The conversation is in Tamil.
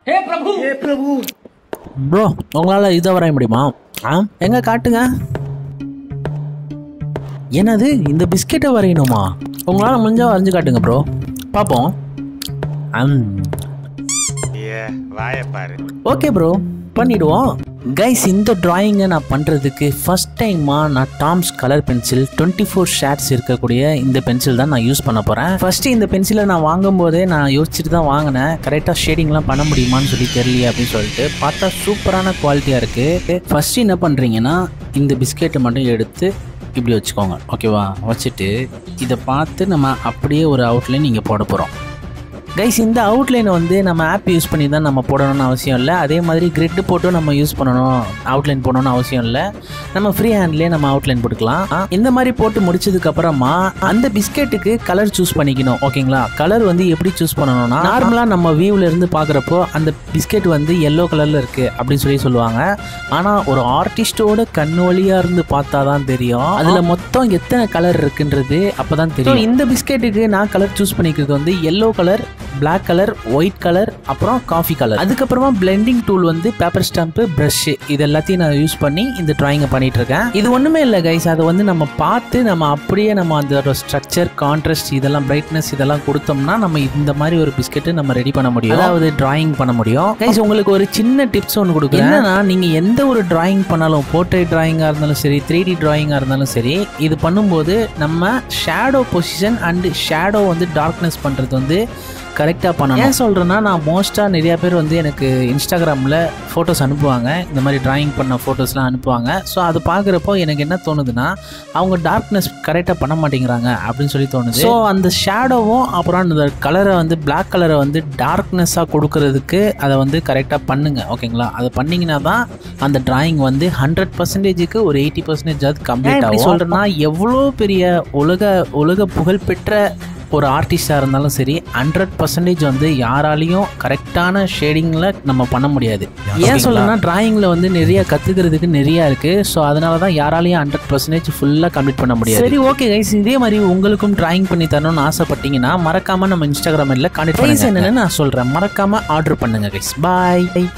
ப்ரோ உங்களால் இதை வரைய முடியுமா ஆ எங்க காட்டுங்க என்னது இந்த பிஸ்கெட்டை வரையணுமா உங்களால் முடிஞ்சா வரைஞ்சு காட்டுங்க ப்ரோ பார்ப்போம் அம் ஏ வாய பாரு ஓகே ப்ரோ பண்ணிடுவோம் கைஸ் இந்த டிராயிங்கை நான் பண்ணுறதுக்கு ஃபஸ்ட் டைமாக நான் Doms colour pencil twenty four shades இருக்கக்கூடிய இந்த பென்சில் தான் நான் யூஸ் பண்ண போகிறேன் ஃபஸ்ட்டு இந்த பென்சிலை நான் வாங்கும்போதே நான் யோசிச்சுட்டு தான் வாங்கினேன் கரெக்டாக ஷேடிங்லாம் பண்ண முடியுமான்னு சொல்லி தெரியலையே அப்படின்னு சொல்லிட்டு பார்த்தா சூப்பரான குவாலிட்டியாக இருக்குது ஃபஸ்ட்டு என்ன பண்ணுறீங்கன்னா இந்த பிஸ்கெட்டை மட்டும் எடுத்து இப்படி வச்சுக்கோங்க ஓகேவா வச்சுட்டு இதை பார்த்து நம்ம அப்படியே ஒரு அவுட்லைன் நீங்கள் போட போகிறோம் கைஸ் இந்த அவுட்லைனை வந்து நம்ம ஆப் யூஸ் பண்ணி தான் நம்ம போடணும்னு அவசியம் இல்லை அதே மாதிரி கிரிட் போட்டும் நம்ம யூஸ் பண்ணணும் அவுட்லைன் போடணும்னு அவசியம் இல்லை நம்ம ஃப்ரீ ஹேண்ட்லேயே நம்ம அவுட்லைன் போட்டுக்கலாம் ஆ, இந்த மாதிரி போட்டு முடிச்சதுக்கு அப்புறமா அந்த பிஸ்கெட்டுக்கு கலர் சூஸ் பண்ணிக்கணும் ஓகேங்களா கலர் வந்து எப்படி சூஸ் பண்ணணும்னா நார்மலாக நம்ம வியூவில் இருந்து பார்க்குறப்போ அந்த பிஸ்கெட் வந்து எல்லோ கலரில் இருக்குது அப்படின்னு சொல்லி சொல்லுவாங்க ஆனால் ஒரு ஆர்டிஸ்டோட கண்ணு வழியாக இருந்து பார்த்தா தான் தெரியும் அதில் மொத்தம் எத்தனை கலர் இருக்குன்றது அப்போ தான் தெரியும் இந்த பிஸ்கெட்டுக்கு நான் கலர் சூஸ் பண்ணிக்கிறது வந்து yellow colour Black colour white colour அப்புறம் காஃபி கலர் அதுக்கப்புறமா பிளெண்டிங் டூல் வந்து பேப்பர் ஸ்டாம்ப்பு ப்ரஷ் இது எல்லாத்தையும் நான் யூஸ் பண்ணி இந்த டிராயிங்கை பண்ணிட்டு இருக்கேன் இது ஒன்றுமே இல்லை கைஸ் அதை வந்து நம்ம பார்த்து நம்ம அப்படியே நம்ம அதோட ஸ்ட்ரக்சர் கான்ட்ராஸ்ட் இதெல்லாம் பிரைட்னஸ் இதெல்லாம் கொடுத்தோம்னா நம்ம இந்த மாதிரி ஒரு பிஸ்கெட்டு நம்ம ரெடி பண்ண முடியும் அதாவது டிராயிங் பண்ண முடியும் கைஸ் உங்களுக்கு ஒரு சின்ன டிப்ஸ் ஒன்று கொடுக்குறேன் என்னன்னா நீங்கள் எந்த ஒரு டிராயிங் பண்ணாலும் போர்ட்ரேட் டிராயிங்காக இருந்தாலும் சரி த்ரீ டி டிராயிங்காக இருந்தாலும் சரி இது பண்ணும்போது நம்ம ஷேடோ பொசிஷன் அண்ட் ஷேடோ வந்து டார்க்னஸ் பண்ணுறது வந்து கரெக்டாக பண்ணணும் ஏன் சொல்கிறேன்னா நான் மோஸ்ட்டாக நிறையா பேர் வந்து எனக்கு இன்ஸ்டாகிராமில் ஃபோட்டோஸ் அனுப்புவாங்க இந்த மாதிரி டிராயிங் பண்ண ஃபோட்டோஸ்லாம் அனுப்புவாங்க ஸோ அது பார்க்குறப்போ எனக்கு என்ன தோணுதுன்னா அவங்க டார்க்னஸ் கரெக்டாக பண்ண மாட்டேங்கிறாங்க அப்படின்னு சொல்லி தோணுது ஸோ அந்த ஷேடோவும் அப்புறம் அந்த கலரை வந்து Black கலரை வந்து டார்க்னஸாக கொடுக்கறதுக்கு அதை வந்து கரெக்டாக பண்ணுங்க ஓகேங்களா அதை பண்ணிங்கன்னா தான் அந்த டிராயிங் வந்து ஹண்ட்ரட் பர்சன்டேஜுக்கு ஒரு எயிட்டி பர்சன்டேஜ் அது கம்ப்ளீட் ஆகும் சொல்கிறேன்னா எவ்வளோ பெரிய உலக உலக புகழ்பெற்ற ஒரு ஆர்டிஸ்டாக இருந்தாலும் சரி ஹண்ட்ரட் பர்சன்டேஜ் வந்து யாராலையும் கரெக்டான ஷேடிங்கில் நம்ம பண்ண முடியாது ஏன் சொல்லணும்னா டிராயிங்கில் வந்து நிறைய கற்றுக்கிறதுக்கு நிறையா இருக்குது ஸோ அதனால தான் யாராலையும் ஹண்ட்ரட் பர்சன்டேஜ் ஃபுல்லாக கம்ப்ளீட் பண்ண முடியாது சரி ஓகே கைஸ் இதே மாதிரி உங்களுக்கும் டிராயிங் பண்ணி தரணும்னு ஆசைப்பட்டீங்கன்னா மறக்காமல் நம்ம இன்ஸ்டாகிராமில் கான்டெக்ட் பண்ணுங்க என்னன்னு நான் சொல்கிறேன் மறக்காமல் ஆர்டர் பண்ணுங்க கைஸ் பாய்